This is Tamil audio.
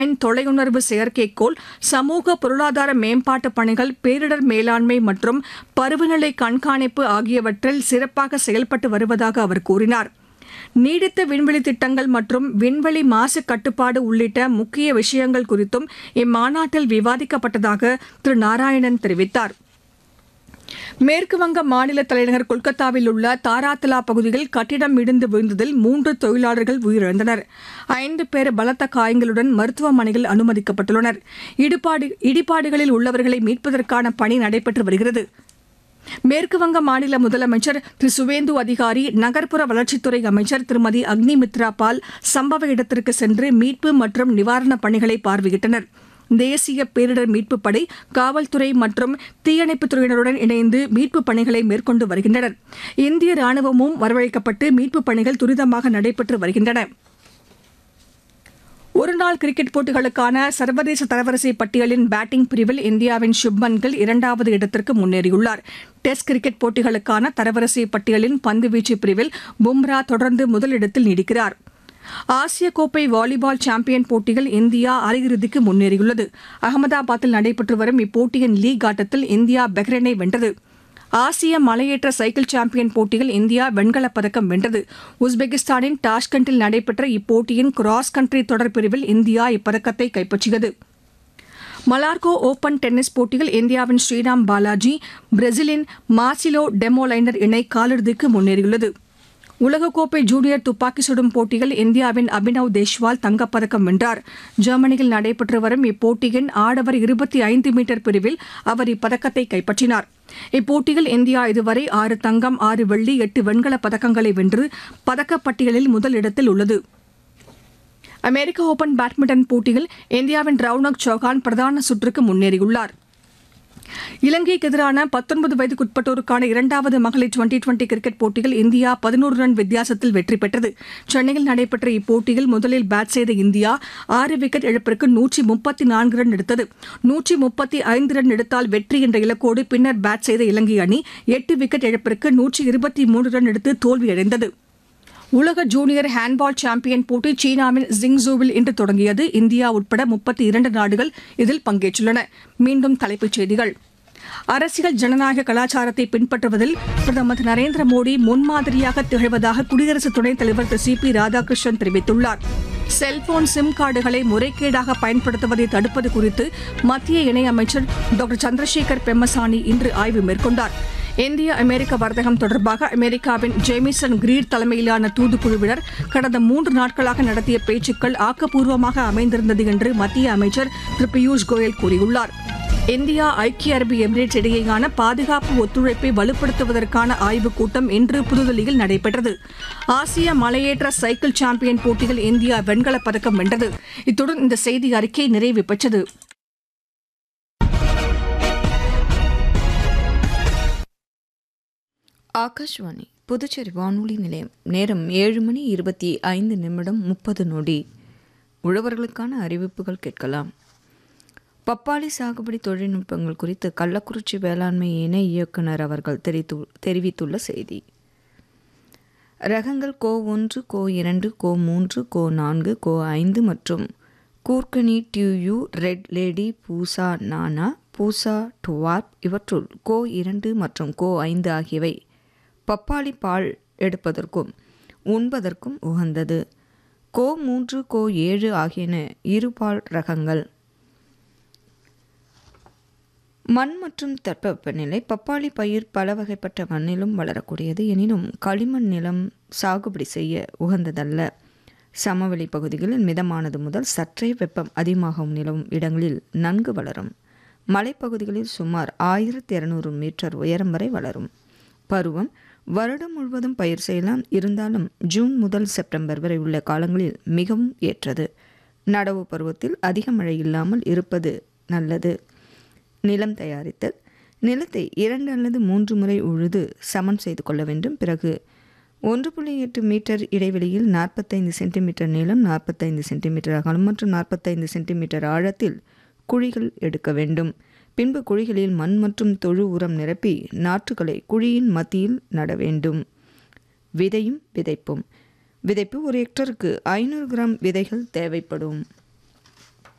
தொலையுணர்வு செயற்கைக்கோள் சமூக பொருளாதார மேம்பாட்டு பணிகள் பேரிடர் மேலாண்மை மற்றும் பருவநிலை கண்காணிப்பு ஆகியவற்றில் சிறப்பாக செயல்பட்டு வருவதாக அவர் கூறினார் நீடித்த விண்வெளி திட்டங்கள் மற்றும் விண்வெளி மாசு கட்டுப்பாடு உள்ளிட்ட முக்கிய விஷயங்கள் குறித்தும் இம்மாநாட்டில் விவாதிக்கப்பட்டதாக திரு நாராயணன் தெரிவித்தார் மேற்கு வங்க மாநில தலைநகர் கொல்கத்தாவில் உள்ள தாராத்தலா பகுதியில் கட்டிடம் இடிந்து விழுந்ததில் மூன்று தொழிலாளர்கள் உயிரிழந்தனர் ஐந்து பேர் பலத்த காயங்களுடன் மருத்துவமனையில் அனுமதிக்கப்பட்டுள்ளனர் இடிபாடு இடிபாடுகளில் உள்ளவர்களை மீட்பதற்கான பணி நடைபெற்று வருகிறது மேற்கு வங்க மாநில முதலமைச்சர் திரு சுவேந்து அதிகாரி நகர்ப்புற வளர்ச்சித்துறை அமைச்சர் திருமதி அக்னி மித்ரா பால் சம்பவ இடத்திற்கு சென்று மீட்பு மற்றும் நிவாரணப் பணிகளை பார்வையிட்டனர் தேசிய பேரிடர் மீட்புப் படை காவல்துறை மற்றும் தீயணைப்புத் துறையினருடன் இணைந்து மீட்புப் பணிகளை மேற்கொண்டு வருகின்றனர் இந்திய ராணுவமும் வரவழைக்கப்பட்டு மீட்புப் பணிகள் துரிதமாக நடைபெற்று வருகின்றன ஒருநாள் கிரிக்கெட் போட்டிகளுக்கான சர்வதேச தரவரிசை பட்டியலின் பேட்டிங் பிரிவில் இந்தியாவின் சுப்மன் கில் இரண்டாவது இடத்திற்கு முன்னேறியுள்ளார் டெஸ்ட் கிரிக்கெட் போட்டிகளுக்கான தரவரிசை பட்டியலின் பந்துவீச்சு பிரிவில் பும்ரா தொடர்ந்து முதலிடத்தில் நீடிக்கிறார் ஆசிய கோப்பை வாலிபால் சாம்பியன் போட்டியில் இந்தியா அரையிறுதிக்கு முன்னேறியுள்ளது அகமதாபாத்தில் நடைபெற்று வரும் இப்போட்டியின் லீக் ஆட்டத்தில் இந்தியா பஹ்ரைனை வென்றது ஆசிய மலையேற்ற சைக்கிள் சாம்பியன் போட்டியில் இந்தியா வெண்கலப் பதக்கம் வென்றது உஸ்பெகிஸ்தானின் டாஷ்கண்டில் நடைபெற்ற இப்போட்டியின் கிராஸ் கண்ட்ரி தொடர் பிரிவில் இந்தியா இப்பதக்கத்தை கைப்பற்றியது மலார்கோ ஓபன் டென்னிஸ் போட்டியில் இந்தியாவின் ஸ்ரீராம் பாலாஜி பிரேசிலின் மார்சிலோ டெமோலைனர் இணை காலிறுதிக்கு முன்னேறியுள்ளது உலகக்கோப்பை ஜூனியர் துப்பாக்கி சுடும் போட்டியில் இந்தியாவின் அபினவ் தேஷ்வால் தங்கப்பதக்கம் வென்றார் ஜெர்மனியில் நடைபெற்று வரும் இப்போட்டியின் ஆடவர் இருபத்தி ஐந்து மீட்டர் பிரிவில் அவர் இப்பதக்கத்தை கைப்பற்றினார் இப்போட்டியில் இந்தியா இதுவரை ஆறு தங்கம் ஆறு வெள்ளி எட்டு வெண்கலப் பதக்கங்களை வென்று பதக்கப்பட்டியலில் முதலிடத்தில் உள்ளது அமெரிக்க ஓபன் பேட்மிண்டன் போட்டியில் இந்தியாவின் ரவுனக் சௌஹான் பிரதான சுற்றுக்கு முன்னேறியுள்ளார் இலங்கைக்கு எதிரான பத்தொன்பது வயதுக்குட்பட்டோருக்கான இரண்டாவது மகளிர் டுவெண்டி டுவெண்டி கிரிக்கெட் போட்டியில் இந்தியா பதினோரு ரன் வித்தியாசத்தில் வெற்றி பெற்றது சென்னையில் நடைபெற்ற இப்போட்டியில் முதலில் பேட் செய்த இந்தியா ஆறு விக்கெட் இழப்பிற்கு நூற்றி முப்பத்தி நான்கு ரன் எடுத்தது நூற்றி முப்பத்தி ஐந்து ரன் எடுத்தால் வெற்றி என்ற இலக்கோடு பின்னர் பேட் செய்த இலங்கை அணி எட்டு விக்கெட் இழப்பிற்கு நூற்றி இருபத்தி மூன்று ரன் எடுத்து தோல்வியடைந்தது உலக ஜூனியர் ஹேண்ட்பால் சாம்பியன் போட்டி சீனாவின் ஜிங்சூவில் இன்று தொடங்கியது இந்தியா உட்பட முப்பத்தி இரண்டு நாடுகள் இதில் பங்கேற்றுள்ளன மீண்டும் தலைப்புச் செய்திகள் அரசியல் ஜனநாயக கலாச்சாரத்தை பின்பற்றுவதில் பிரதமர் திரு நரேந்திர மோடி முன்மாதிரியாக திகழ்வதாக குடியரசு துணைத் தலைவர் திரு சி பி ராதாகிருஷ்ணன் தெரிவித்துள்ளார் செல்போன் சிம் கார்டுகளை முறைகேடாக பயன்படுத்துவதை தடுப்பது குறித்து மத்திய இணையமைச்சர் டாக்டர் சந்திரசேகர் பெம்மசானி இன்று ஆய்வு மேற்கொண்டார் இந்திய அமெரிக்க வர்த்தகம் தொடர்பாக அமெரிக்காவின் ஜேமிசன் கிரீர் தலைமையிலான தூதுக்குழுவினர் கடந்த மூன்று நாட்களாக நடத்திய பேச்சுக்கள் ஆக்கப்பூர்வமாக அமைந்திருந்தது என்று மத்திய அமைச்சர் திரு பியூஷ் கோயல் கூறியுள்ளார் இந்தியா ஐக்கிய அரபு எமிரேட்ஸ் இடையேயான பாதுகாப்பு ஒத்துழைப்பை வலுப்படுத்துவதற்கான ஆய்வுக் கூட்டம் இன்று புதுதில்லியில் நடைபெற்றது ஆசிய மலையேற்ற சைக்கிள் சாம்பியன் போட்டியில் இந்தியா வெண்கலப் பதக்கம் வென்றது இத்துடன் இந்த செய்தி அறிக்கை நிறைவு பெற்றது ஆகாஷ்வாணி புதுச்சேரி வானொலி நிலையம் நேரம் ஏழு மணி இருபத்தி ஐந்து நிமிடம் முப்பது நொடி உழவர்களுக்கான அறிவிப்புகள் கேட்கலாம் பப்பாளி சாகுபடி தொழில்நுட்பங்கள் குறித்து கள்ளக்குறிச்சி வேளாண்மை இணை இயக்குனர் அவர்கள் தெரிவித்து தெரிவித்துள்ள செய்தி ரகங்கள் கோ ஒன்று கோ இரண்டு கோ மூன்று கோ நான்கு கோ ஐந்து மற்றும் கூர்க்கனி டியூயு ரெட் லேடி பூசா நானா பூசா டுவார்ப் இவற்றுள் கோ இரண்டு மற்றும் கோ ஐந்து ஆகியவை பப்பாளி பால் எடுப்பதற்கும் உண்பதற்கும் உகந்தது கோ மூன்று கோ ஏழு ஆகியன இருபால் ரகங்கள் மண் மற்றும் தட்பவெப்பநிலை பப்பாளி பயிர் பல வகைப்பட்ட மண்ணிலும் வளரக்கூடியது எனினும் களிமண் நிலம் சாகுபடி செய்ய உகந்ததல்ல சமவெளி பகுதிகளில் மிதமானது முதல் சற்றே வெப்பம் அதிகமாகவும் நிலவும் இடங்களில் நன்கு வளரும் மலைப்பகுதிகளில் சுமார் ஆயிரத்தி இரநூறு மீட்டர் உயரம் வரை வளரும் பருவம் வருடம் முழுவதும் பயிர் செய்யலாம் இருந்தாலும் ஜூன் முதல் செப்டம்பர் வரை உள்ள காலங்களில் மிகவும் ஏற்றது நடவு பருவத்தில் அதிக மழை இல்லாமல் இருப்பது நல்லது நிலம் தயாரித்தல் நிலத்தை இரண்டு அல்லது மூன்று முறை உழுது சமன் செய்து கொள்ள வேண்டும் பிறகு ஒன்று புள்ளி எட்டு மீட்டர் இடைவெளியில் நாற்பத்தைந்து சென்டிமீட்டர் நீளம் நாற்பத்தைந்து சென்டிமீட்டர் அகலம் மற்றும் நாற்பத்தைந்து சென்டிமீட்டர் ஆழத்தில் குழிகள் எடுக்க வேண்டும் பின்பு குழிகளில் மண் மற்றும் தொழு உரம் நிரப்பி நாற்றுகளை குழியின் மத்தியில் நட வேண்டும் விதையும் விதைப்பும் விதைப்பு ஒரு ஹெக்டருக்கு ஐநூறு கிராம் விதைகள் தேவைப்படும்